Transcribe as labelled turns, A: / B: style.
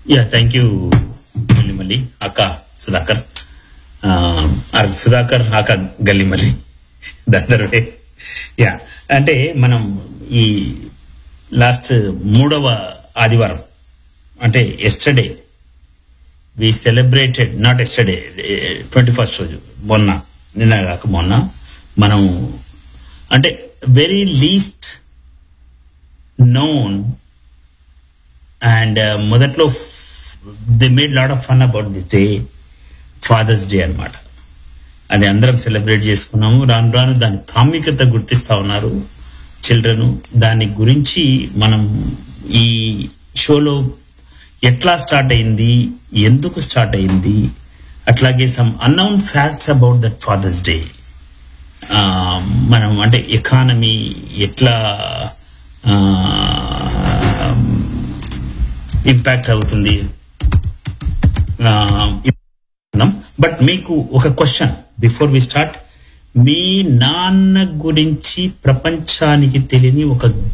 A: yeah thank you గల్లిమల్లి అక్క సుధాకర్ ఆ, అర్ సుధాకర్ అక్క గల్లిమల్లి దందరుడే యా అంటే మనం ఈ లాస్ట్ మూడవ ఆదివారం అంటే yesterday we celebrated not yesterday twenty first రోజు మొన్న నిన్న కాక మొన్న మనం అంటే వెరీ లీస్ట్ నోన్ అండ్ మొదట్లో they made lot of fun about this day Father's Day అన్నమాట అది అందరం సెలబ్రేట్ చేసుకున్నాము రాను రాను దాని ప్రాముఖ్యత గుర్తిస్తా ఉన్నారు చిల్డ్రన్ దాని గురించి మనం ఈ షోలో ఎట్లా స్టార్ట్ అయింది ఎందుకు స్టార్ట్ అయింది అట్లాగే some unknown facts about that Father's Day మనం అంటే ఎకానమీ ఎట్లా ఇంపాక్ట్ అవుతుంది బట్ మీకు ఒక క్వశ్చన్ బిఫోర్ వి స్టార్ట్ మీ నాన్న గురించి ప్రపంచానికి తెలియని ఒక